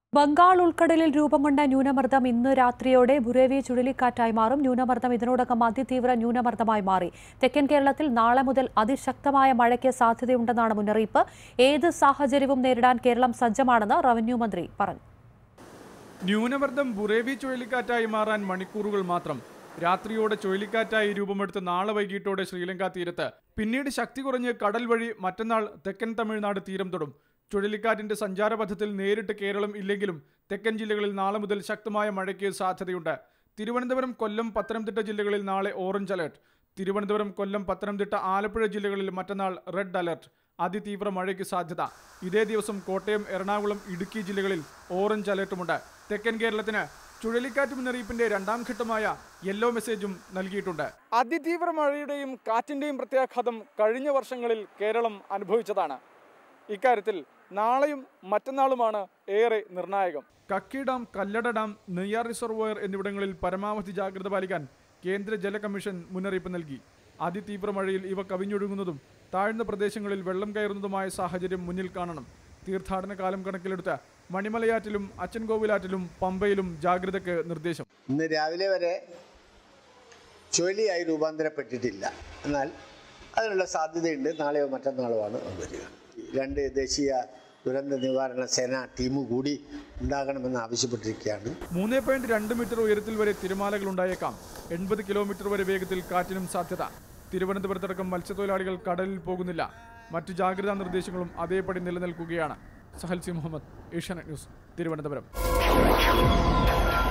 ബംഗാൾ ഉൾക്കടലിൽ രൂപം കൊണ്ട ന്യൂനമർദ്ദം ഇന്ന് രാത്രിയോടെ ബുറേവി ചുഴലിക്കാറ്റായി മാറും ന്യൂനമർദ്ദം ഇതിനോടകം അതിതീവ്ര ന്യൂനമർദ്ദമായി മാറി തെക്കൻ കേരളത്തിൽ നാളെ മുതൽ അതിശക്തമായ മഴയ്ക്ക് സാധ്യതയുണ്ടെന്നാണ് മുന്നറിയിപ്പ് ഏത് സാഹചര്യവും നേരിടാൻ കേരളം സജ്ജമാണെന്ന് റവന്യൂ മന്ത്രി പറഞ്ഞു ന്യൂനമർദ്ദം ബുറേവി ചുഴലിക്കാറ്റായി മാറാൻ മണിക്കൂറുകൾ മാത്രം രാത്രിയോടെ ചുഴലിക്കാറ്റായി രൂപമെടുത്ത് നാളെ വൈകിട്ടോടെ ശ്രീലങ്ക തീരത്ത് പിന്നീട് ശക്തി കുറഞ്ഞ് കടൽ വഴി മറ്റന്നാൾ തെക്കൻ തമിഴ്നാട് തീരം തൊടും ചുഴലിക്കാറ്റിന്റെ സഞ്ചാരപഥത്തിൽ നേരിട്ട് കേരളം ഇല്ലെങ്കിലും തെക്കൻ ജില്ലകളിൽ നാളെ മുതൽ ശക്തമായ മഴയ്ക്ക് സാധ്യതയുണ്ട് തിരുവനന്തപുരം കൊല്ലം പത്തനംതിട്ട ജില്ലകളിൽ നാളെ ഓറഞ്ച് അലർട്ട് തിരുവനന്തപുരം കൊല്ലം പത്തനംതിട്ട ആലപ്പുഴ ജില്ലകളിൽ മറ്റന്നാൾ റെഡ് അലർട്ട് അതിതീവ്ര മഴയ്ക്ക് സാധ്യത ഇതേ ദിവസം കോട്ടയം എറണാകുളം ഇടുക്കി ജില്ലകളിൽ ഓറഞ്ച് അലർട്ടുമുണ്ട് തെക്കൻ കേരളത്തിന് ചുഴലിക്കാറ്റ് മുന്നറിയിപ്പിന്റെ രണ്ടാം ഘട്ടമായ യെല്ലോ മെസ്സേജും നൽകിയിട്ടുണ്ട് അതിതീവ്ര മഴയുടെയും കാറ്റിന്റെയും പ്രത്യാഘാതം കഴിഞ്ഞ വർഷങ്ങളിൽ കേരളം അനുഭവിച്ചതാണ് ഇക്കാര്യത്തിൽ നാളെയും മറ്റന്നാളുമാണ് ഏറെ നിർണായകം Kakki dam Kallada dam Neyyar reservoir എന്നിവിടങ്ങളിൽ പരമാവധി ജാഗ്രത പാലിക്കാൻ കേന്ദ്ര ജല കമ്മീഷൻ മുന്നറിയിപ്പ് നൽകി അതിതീവ്ര മഴയിൽ ഇവ കവിഞ്ഞൊഴുകുന്നതും താഴ്ന്ന പ്രദേശങ്ങളിൽ വെള്ളം കയറുന്നതുമായ സാഹചര്യം മുന്നിൽ കാണണം തീർത്ഥാടന കാലം കണക്കിലെടുത്ത് മണിമലയാറ്റിലും അച്ചൻകോവിലാറ്റിലും പമ്പയിലും ജാഗ്രതയ്ക്ക് നിർദ്ദേശം ഇന്ന് രാവിലെ വരെ ചുഴലിയായി രൂപാന്തരപ്പെട്ടിട്ടില്ല എന്നാൽ അതിനുള്ള സാധ്യതയുണ്ട് നാളെയോ മറ്റന്നാളോ ആണ് വരിക രണ്ട് ദേശീയ ദുരന്ത നിവാരണ സേന ടീം കൂടി ഉണ്ടാകണമെന്ന് ആവശ്യപ്പെട്ടിരിക്കുകയാണ് മൂന്ന് പോയിന്റ് രണ്ട് മീറ്റർ ഉയരത്തിൽ വരെ തിരമാലകൾ ഉണ്ടായേക്കാം എൺപത് കിലോമീറ്റർ വരെ വേഗത്തിൽ കാറ്റിനും സാധ്യത തിരുവനന്തപുരത്തടക്കം മത്സ്യത്തൊഴിലാളികൾ കടലിൽ പോകുന്നില്ല മറ്റു ജാഗ്രതാ നിർദ്ദേശങ്ങളും അതേപടി നിലനിൽക്കുകയാണ് Sahal C Muhammad Asianet News Thiruvananthapuram